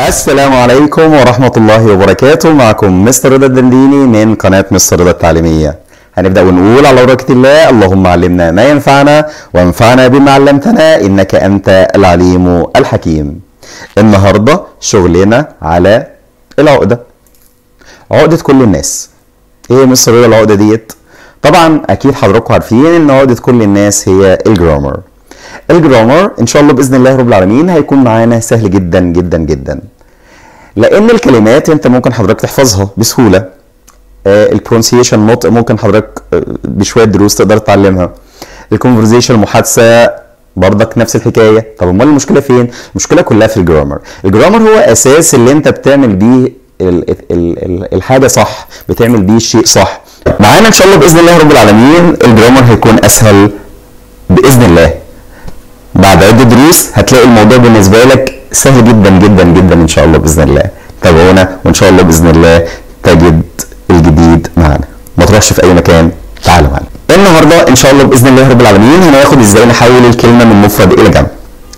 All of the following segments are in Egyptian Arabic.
السلام عليكم ورحمة الله وبركاته معكم مستر رضا الدنديني من قناة مستر رضا التعليمية هنبدأ ونقول على بركة الله اللهم علمنا ما ينفعنا وانفعنا بما علمتنا إنك أنت العليم الحكيم النهاردة شغلنا على العقدة عقدة كل الناس ايه يا مستر رضا العقدة ديت طبعا اكيد حضراتكم عارفين ان عقدة كل الناس هي الجرامر الجرامر ان شاء الله باذن الله رب العالمين هيكون معانا سهل جدا جدا جدا لان الكلمات انت ممكن حضرتك تحفظها بسهوله البرونسيشن نطق ممكن حضرتك آه، بشويه دروس تقدر تتعلمها الكونفرزيشن المحادثه برضك نفس الحكايه طب امال المشكله فين المشكله كلها في الجرامر الجرامر هو اساس اللي انت بتعمل بيه ال- ال- ال- الحاجه صح بتعمل بيه الشيء صح معانا ان شاء الله باذن الله رب العالمين الجرامر هيكون اسهل باذن الله بعد عدة دروس هتلاقي الموضوع بالنسبة لك سهل جدا جدا جدا ان شاء الله باذن الله تابعونا وان شاء الله باذن الله تجد الجديد معانا ما تروحش في اي مكان تعالوا معانا النهارده ان شاء الله باذن الله رب العالمين هناخد ازاي نحول الكلمه من مفرد الى جمع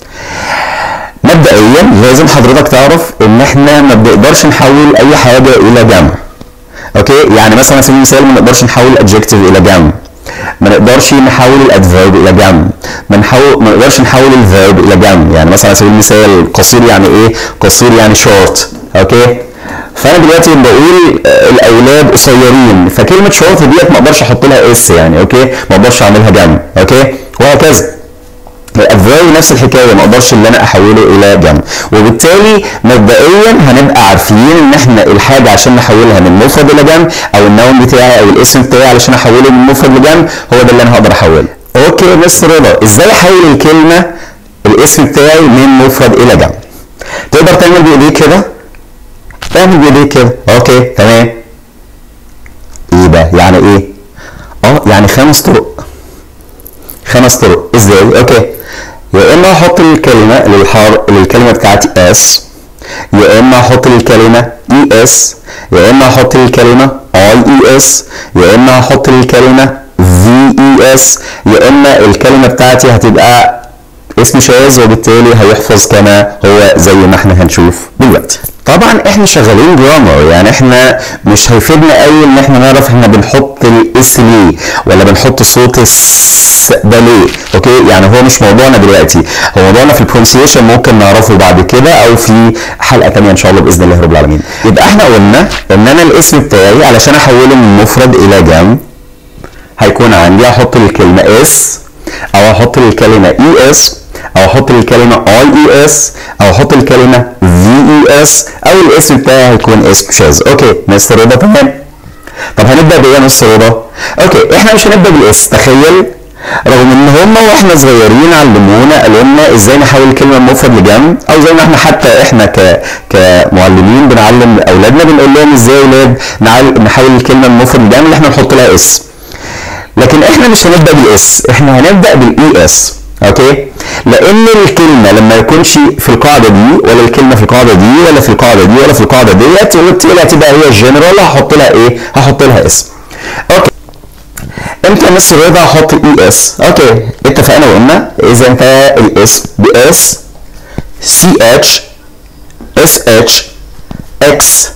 مبدئيا لازم حضرتك تعرف ان احنا ما بنقدرش نحول اي حاجه الى جمع اوكي يعني مثلا على سبيل المثال ما نقدرش نحول الادجكتيف الى جمع ما نقدرش نحول الادفيرب الى جمع ما نحول ما نقدرش نحول الفيرب الى جمع يعني مثلا على سبيل المثال قصير يعني ايه قصير يعني شورت اوكي فانا دلوقتي بقول آه، الاولاد قصيرين فكلمه شورت ديت ما اقدرش احط لها اس يعني اوكي ما اقدرش اعملها جمع اوكي وهكذا الادفيرب نفس الحكايه ما اقدرش ان انا احوله الى جمع وبالتالي مبدئيا هنبقى عارفين ان احنا الحاجه عشان نحولها من مفرد الى جمع او النون بتاعي او الاسم بتاعي علشان احوله من مفرد لجمع هو ده اللي انا هقدر احوله اوكي يا مستر رضا ازاي احول الكلمه الاسم بتاعي من مفرد الى جمع تقدر تعمل بايديك كده تعمل بايديك كده اوكي تمام ايه ده يعني ايه اه يعني خمس طرق خمس طرق ازاي اوكي يا اما احط الكلمه للحر للكلمه بتاعتي اس يا اما احط الكلمه اي اس يا اما احط الكلمه اي اي اس يا اما احط الكلمه في اي اس يا اما الكلمه بتاعتي هتبقى اسم شاذ وبالتالي هيحفظ كما هو زي ما احنا هنشوف دلوقتي طبعا احنا شغالين جرامر يعني احنا مش هيفيدنا قوي ان احنا نعرف احنا بنحط الاس ليه ولا بنحط صوت الس ده ليه اوكي يعني هو مش موضوعنا دلوقتي هو موضوعنا في البرونسيشن ممكن نعرفه بعد كده او في حلقه تانية ان شاء الله باذن الله رب العالمين يبقى احنا قلنا ان انا الاسم بتاعي علشان احوله من مفرد الى جمع هيكون عندي احط الكلمه اس او احط الكلمه اي اس او احط الكلمه اي اي اس او احط الكلمه في اي اس او الاسم بتاعي هيكون اسم شاذ اوكي مستر رضا تمام طب هنبدا بايه يا مستر رضا اوكي احنا مش هنبدا بالاس تخيل رغم ان هم واحنا صغيرين علمونا قالوا لنا ازاي نحول الكلمه من مفرد لجمع او زي ما احنا حتى احنا ك كمعلمين بنعلم اولادنا بنقول لهم ازاي يا اولاد نعل- نحول الكلمه من مفرد لجمع اللي احنا نحط لها اس لكن احنا مش هنبدا بالاس احنا هنبدا بالاي اس اوكي لان الكلمه لما يكونش في القاعده دي ولا الكلمه في القاعده دي ولا في القاعده دي ولا في القاعده ديت وبالتالي هتبقى هي الجنرال هحط لها ايه هحط لها اسم اوكي امتى مستر رضا احط الاي اس اوكي اتفقنا وقلنا اذا انت الاسم باس سي اتش اس اتش اكس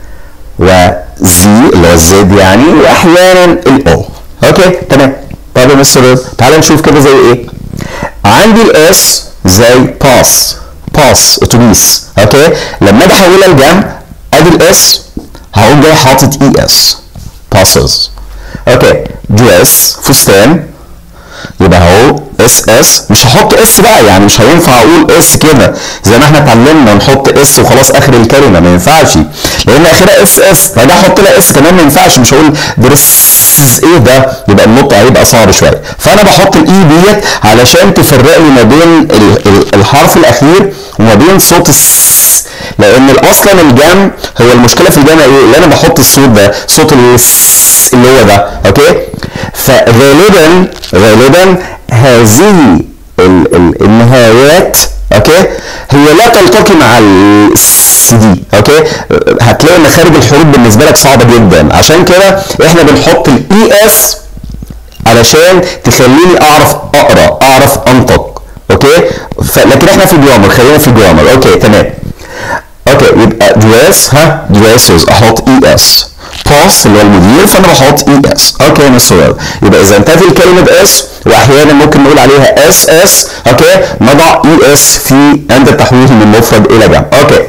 وزي اللي هو الزد يعني واحيانا الاو اوكي تمام طب يا مستر رضا تعالى نشوف كده زي ايه عندي الاس زي باس باس اتوبيس اوكي لما اجي احولها لجمع ادي الاس هقوم جاي حاطط اي اس باسز اوكي دريس فستان يبقى اهو اس اس مش هحط اس بقى يعني مش هينفع اقول اس كده زي ما احنا اتعلمنا نحط اس وخلاص اخر الكلمه ما ينفعش لان اخرها اس اس فده احط لها اس كمان ما ينفعش مش هقول درس ايه ده يبقى النطق هيبقى صعب شويه فانا بحط الاي ديت علشان تفرق لي ما بين ال- ال- الحرف الاخير وما بين صوت الس لان اصلا الجمع هو المشكله في الجمع ايه؟ اللي انا بحط الصوت ده صوت الس اللي هو ده اوكي؟ فغالبا غالبا هذه ال ال النهايات اوكي هي لا تلتقي مع الس دي اوكي هتلاقي مخارج الحروف بالنسبه لك صعبه جدا عشان كده احنا بنحط الاي اس علشان تخليني اعرف اقرا اعرف انطق اوكي ف... لكن احنا في الجرامر خلينا في الجرامر اوكي تمام اوكي اوكي يبقى dress ها dresses احط اي اس boss اللي هو المدير فانا بحط اي اس اوكي يا مستر يبقى اذا انتهت الكلمه باس واحيانا ممكن نقول عليها اس اس اوكي نضع اي اس في عند التحويل من مفرد الى جمع اوكي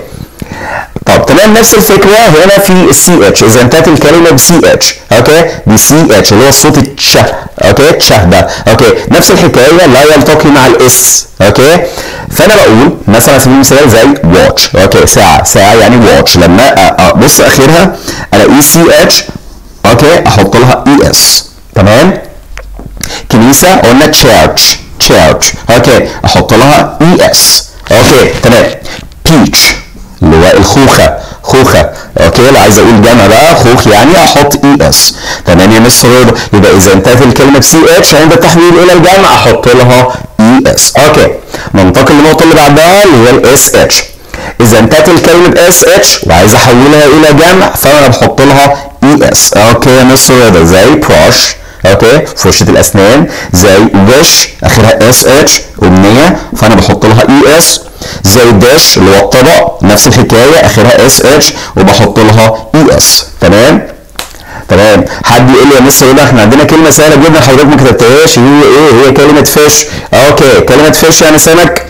طب تمام نفس الفكره هنا في السي اتش اذا انتهت الكلمه بسي اتش اوكي بسي اتش اللي هو الصوت التش اوكي تش ده اوكي نفس الحكايه لا يلتقي مع الاس اوكي فانا بقول مثلا على سبيل المثال زي واتش اوكي ساعه ساعه يعني واتش لما ابص اخرها الاقي سي اتش اوكي احط لها اي اس تمام كنيسه قلنا تشيرش تشيرش اوكي احط لها اي اس اوكي تمام بيتش اللي هو الخوخه خوخه اوكي لو عايز اقول جمع بقى خوخ يعني احط اي اس تمام يا مستر رضا يبقى اذا انتهت الكلمه بسي اتش عند التحويل الى الجمع احط لها اي اس اوكي ننتقل للنقطه اللي بعدها اللي هي الاس اتش اذا انتهت الكلمه باس اتش وعايز احولها الى جمع فانا بحط لها اي اس اوكي يا مستر رضا زي بروش اوكي فرشه الاسنان زي وش اخرها اس اتش امنيه فانا بحط لها اي اس زي الداش اللي هو الطبق نفس الحكايه اخرها اس اتش وبحط لها اي اس تمام تمام حد يقول لي يا مستر ده احنا عندنا كلمه سهله جدا حضرتك ما كتبتهاش هي ايه هي كلمه فيش اوكي كلمه فيش يعني سمك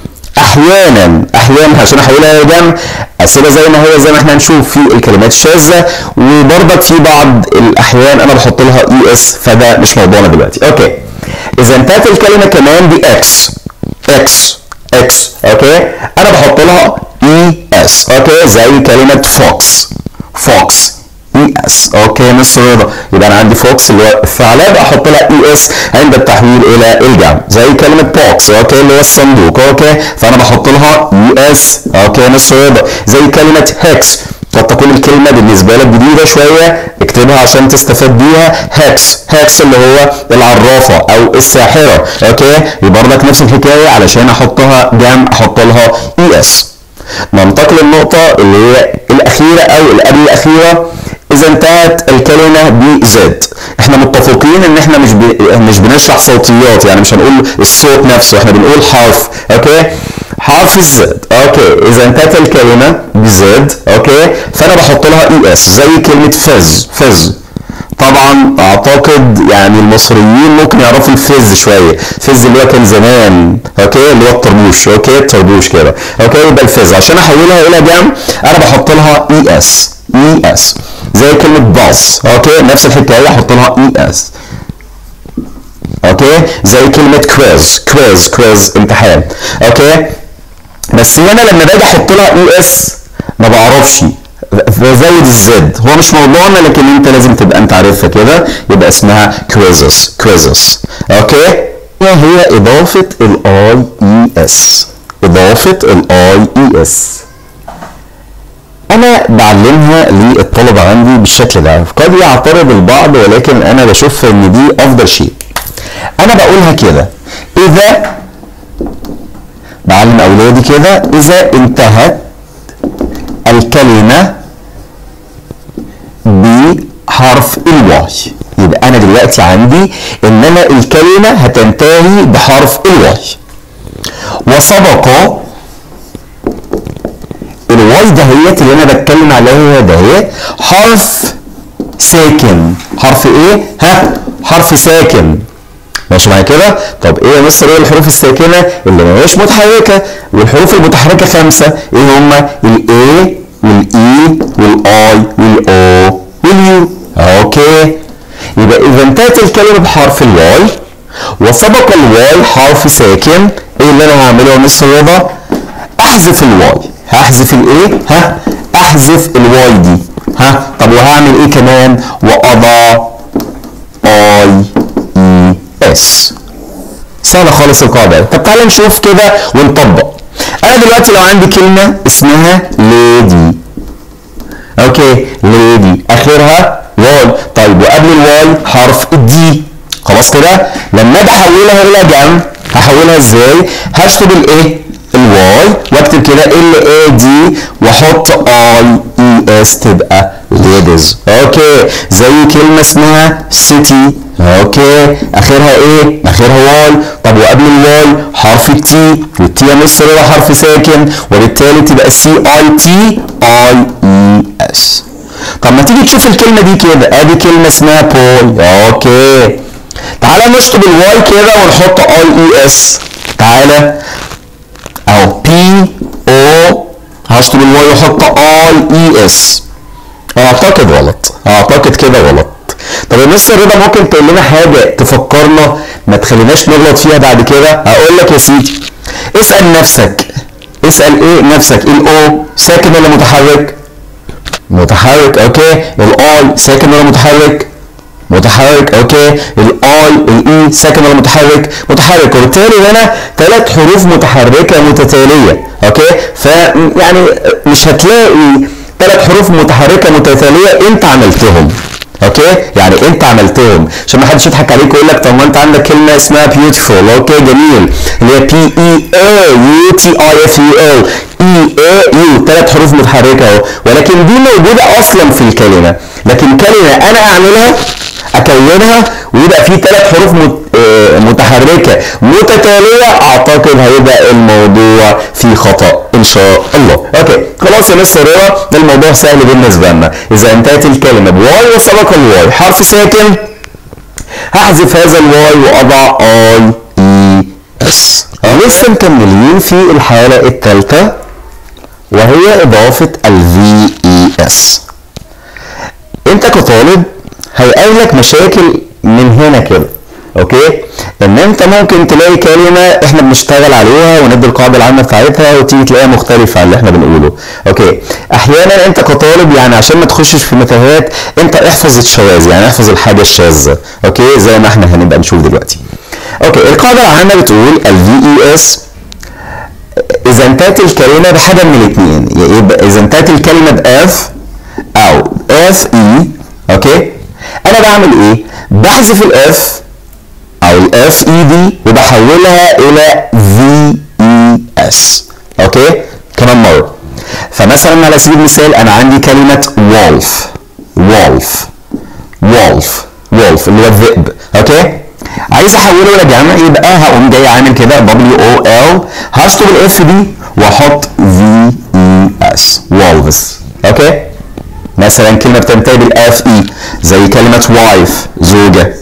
احيانا احيانا عشان احولها الى جمع اسئله زي ما هي زي ما احنا هنشوف في الكلمات الشاذه وبرضك في بعض الاحيان انا بحط لها اي اس فده مش موضوعنا دلوقتي اوكي اذا انتهت الكلمه كمان باكس اكس اكس اوكي انا بحط لها اي اس اوكي زي كلمه فوكس فوكس اي اس اوكي يا مستر رضا يبقى انا عندي فوكس اللي هو الثعلب احط لها اي اس عند التحويل الى الجمع زي كلمه بوكس اوكي اللي هو الصندوق اوكي فانا بحط لها اي اس اوكي يا مستر رضا زي كلمه هيكس قد تكون الكلمة بالنسبة لك جديدة شوية اكتبها عشان تستفاد بيها هاكس هاكس اللي هو العرافة او الساحرة اوكي يبقى برضك نفس الحكاية علشان احطها جمع احط لها اي اس ننتقل للنقطة اللي هي الأخيرة أو اللي قبل الأخيرة إذا انتهت الكلمة بزد احنا متفقين ان احنا مش ب... مش بنشرح صوتيات يعني مش هنقول الصوت نفسه احنا بنقول حرف اوكي حرف الزد اوكي اذا انتهت الكلمة بزد اوكي فانا بحط لها اي اس زي كلمة فز فز طبعا اعتقد يعني المصريين ممكن يعرفوا الفز شويه فز اللي هو كان زمان اوكي اللي هو الطربوش اوكي الطربوش كده اوكي يبقى الفز عشان احولها الى جمع انا بحط لها اي اس اي اس زي كلمه باص اوكي نفس الحكايه احط لها اي اس اوكي زي كلمه كويز كويز كويز امتحان اوكي بس هنا لما باجي احط لها اي اس ما بعرفش فزود الزد هو مش موضوعنا لكن انت لازم تبقى انت عارفها كده يبقى اسمها كويزس كويزس اوكي هي اضافه الاي اي اس اضافه الاي اي اس انا بعلمها للطلبه عندي بالشكل ده قد يعترض البعض ولكن انا بشوف ان دي افضل شيء انا بقولها كده اذا بعلم اولادي كده اذا انتهت الكلمه بحرف الواي يبقى انا دلوقتي عندي ان انا الكلمه هتنتهي بحرف الواي وسبق الواي دهيت اللي انا بتكلم عليها دهيت حرف ساكن حرف ايه ها حرف ساكن ماشي معايا كده طب ايه يا مستر ايه الحروف الساكنه اللي ما هيش متحركه والحروف المتحركه خمسه ايه هما الاي والاي والاي والاو واليو اوكي يبقى اذا انتهت الكلمه بحرف الواي وسبق الواي حرف ساكن ايه اللي انا هعمله يا مستر رضا احذف الواي هحذف الايه ها احذف الواي دي ها طب وهعمل ايه كمان واضع اي اي اس سهلة خالص القاعدة طب تعالى نشوف كده ونطبق انا دلوقتي لو عندي كلمة اسمها ليدي اوكي ليدي اخرها واي طيب وقبل الواي حرف الدي خلاص كده لما اجي احولها الى جمع هحولها ازاي هشطب الايه الواي واكتب كده ال اي دي واحط اي اي اس تبقى ليدز اوكي زي كلمه اسمها سيتي اوكي اخرها ايه اخرها واي طب وقبل الواي حرف التي والتي يا مستر هو حرف ساكن وبالتالي تبقى سي اي تي اي اي اس طب ما تيجي تشوف الكلمه دي كده ادي كلمه اسمها بول اوكي تعالى نشطب الواي كده ونحط اي اي اس تعالى اهو بي او هشطب الواي واحط اي اي اس اعتقد غلط اعتقد كده غلط طب يا مستر رضا ممكن تقول لنا حاجه تفكرنا ما تخليناش نغلط فيها بعد كده اقول لك يا سيدي اسال نفسك اسال ايه نفسك الاو ساكن ولا متحرك متحرك اوكي الاي ساكن ولا متحرك متحرك اوكي الاي الاي ساكن ولا متحرك متحرك وبالتالي هنا ثلاث حروف متحركه متتاليه اوكي ف يعني مش هتلاقي ثلاث حروف متحركه متتاليه انت عملتهم اوكي يعني انت عملتهم عشان ما حدش يضحك عليك ويقول لك طب ما انت عندك كلمه اسمها بيوتيفول اوكي جميل اللي هي بي اي او يو تي اي اف يو او اي اي يو ثلاث حروف متحركه اهو ولكن دي موجوده اصلا في الكلمه لكن كلمه انا اعملها اكونها ويبقى في ثلاث حروف متحركه متتاليه اعتقد هيبقى الموضوع فيه خطا ان شاء الله اوكي خلاص يا مستر رضا الموضوع سهل بالنسبه لنا اذا انتهت الكلمه بواي وسبق الواي حرف ساكن هحذف هذا الواي واضع اي اي اس لسه مكملين في الحاله الثالثه وهي اضافه الفي اي اس انت كطالب هيقابلك مشاكل من هنا كده اوكي ان انت ممكن تلاقي كلمه احنا بنشتغل عليها وندي القاعده العامه بتاعتها وتيجي تلاقيها مختلفه عن اللي احنا بنقوله اوكي احيانا انت كطالب يعني عشان ما تخشش في متاهات انت احفظ الشواذ يعني احفظ الحاجه الشاذه اوكي زي ما احنا هنبقى نشوف دلوقتي اوكي القاعده العامه بتقول الفي اي اس اذا انتهت الكلمه بحاجه من الاثنين يبقى اذا انتهت الكلمه باف او اف اي اوكي انا بعمل ايه بحذف الاف او الاف اي دي وبحولها الى في اي اس اوكي كمان مره فمثلا على سبيل المثال انا عندي كلمه wolf wolf wolf wolf اللي هو الذئب اوكي عايز احوله الى جمع يبقى هقوم جاي عامل كده دبليو او ال هشطب الاف دي واحط في اي اس wolves اوكي مثلا كلمه بتنتهي بالاف اي زي كلمه وايف زوجه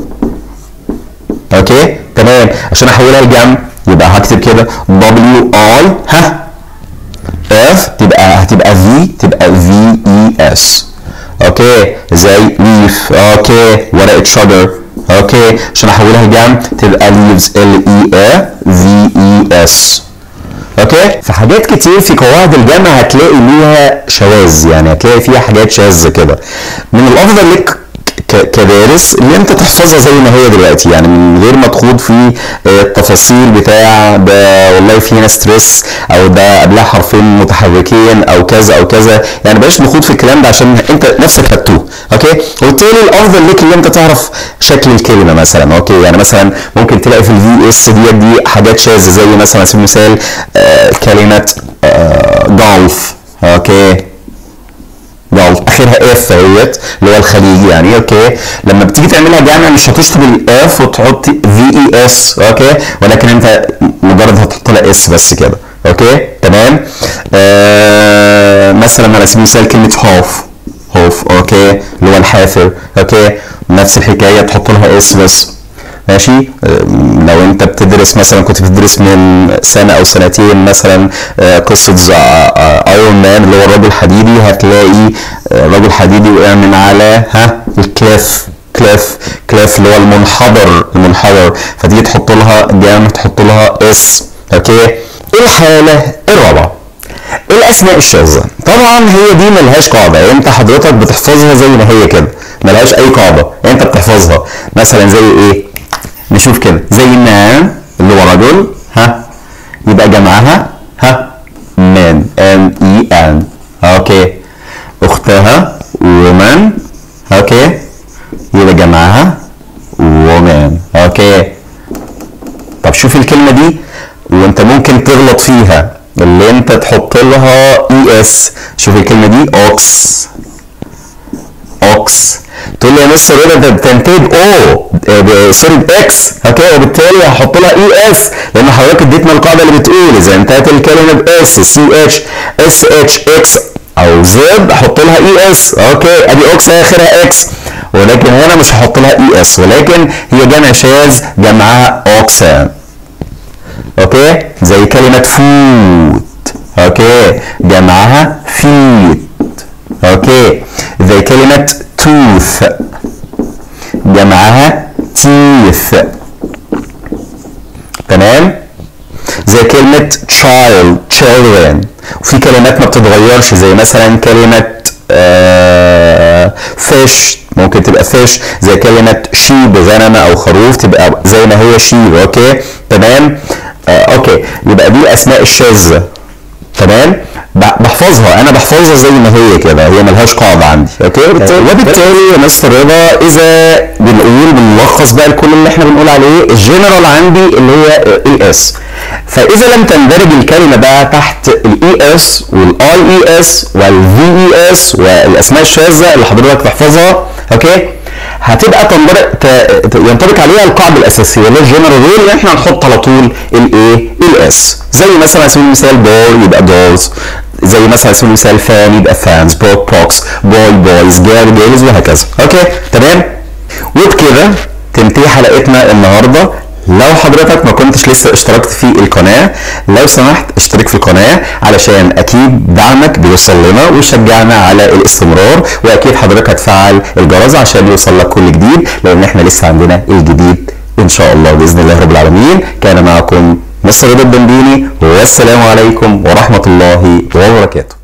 اوكي تمام عشان احولها لجمع يبقى هكتب كده دبليو اي ها اف تبقى هتبقى في تبقى في اي اس اوكي زي ليف اوكي ورقه شجر اوكي عشان احولها لجمع تبقى leaves ال اي في اي اس اوكي في حاجات كتير في قواعد الجمع هتلاقي ليها شواذ يعني هتلاقي فيها حاجات شاذه كده من الافضل لك كدارس اللي انت تحفظها زي ما هي دلوقتي يعني من غير ما تخوض في التفاصيل بتاع ده والله في هنا ستريس او ده قبلها حرفين متحركين او كذا او كذا يعني بلاش نخوض في الكلام ده عشان انت نفسك هتوه اوكي وبالتالي الافضل لك اللي انت تعرف شكل الكلمه مثلا اوكي يعني مثلا ممكن تلاقي في الفي اس ديت دي حاجات شاذه زي مثلا على سبيل المثال آه كلمه آه جولف اوكي جولف اخرها اف اهيت اللي هو الخليجي يعني اوكي لما بتيجي تعملها جامع مش هتشطب الاف وتحط في اي اس اوكي ولكن انت مجرد هتحط لها اس بس كده اوكي تمام آه مثلا على سبيل المثال كلمه هوف هوف اوكي اللي هو الحافر اوكي نفس الحكايه تحط لها اس بس ماشي لو انت بتدرس مثلا كنت بتدرس من سنه او سنتين مثلا قصه ايرون مان اللي هو الرجل الحديدي هتلاقي الرجل الحديدي وقع من على ها الكليف كليف كليف اللي هو المنحدر المنحدر فتيجي تحط لها جام تحط لها اس اوكي الحاله الرابعه الاسماء الشاذه طبعا هي دي ملهاش قاعده انت حضرتك بتحفظها زي ما هي كده ملهاش اي قاعده انت بتحفظها مثلا زي ايه نشوف كده زي مان اللي هو رجل ها يبقى جمعها ها مان ام اي ان اوكي اختها ومن اوكي يبقى جمعها ومان اوكي طب شوف الكلمه دي وانت ممكن تغلط فيها اللي انت تحط لها اي اس شوف الكلمه دي اوكس اوكس تقول لي يا مستر ايه ده بتنتهي باو سوري باكس اوكي وبالتالي هحط لها اي اس لان حضرتك اديتنا القاعده اللي بتقول اذا انتهت الكلمه باس سي اتش اس اتش اكس او زد احط لها اي اس اوكي ادي اوكس اخرها اكس ولكن هنا مش هحط لها اي اس ولكن هي جمع شاذ جمعها اوكسان اوكي زي كلمه فود اوكي جمعها فيت اوكي زي كلمه توث جمعها تيث تمام زي كلمة child children وفي كلمات ما بتتغيرش زي مثلا كلمة آه fish ممكن تبقى fish زي كلمة sheep غنم أو خروف تبقى زي ما هي sheep أوكي تمام آه أوكي يبقى دي الأسماء الشاذة تمام بحفظها انا بحفظها زي ما هي كده هي ملهاش قاعده عندي اوكي وبالتالي يا مستر رضا اذا بنقول بنلخص بقى كل اللي احنا بنقول عليه الجنرال عندي اللي هي اي اس فاذا لم تندرج الكلمه بقى تحت الاي اس والاي اي اس والفي اي اس والاسماء الشاذه اللي حضرتك تحفظها اوكي هتبقى تنطبق ينطبق عليها القاعده الاساسيه اللي هي الجنرال رول اللي احنا هنحط على طول الايه الاس زي مثلا على سبيل المثال بول يبقى دولز زي مثلا على سبيل المثال فان يبقى فانز بوك بوكس بوي بويز جير جيرلز وهكذا اوكي تمام وبكده تنتهي حلقتنا النهارده لو حضرتك ما كنتش لسه اشتركت في القناة لو سمحت اشترك في القناة علشان اكيد دعمك بيوصل لنا ويشجعنا على الاستمرار واكيد حضرتك هتفعل الجرس عشان يوصل لك كل جديد لان احنا لسه عندنا الجديد ان شاء الله باذن الله رب العالمين كان معكم مصر رضا الدنديني والسلام عليكم ورحمة الله وبركاته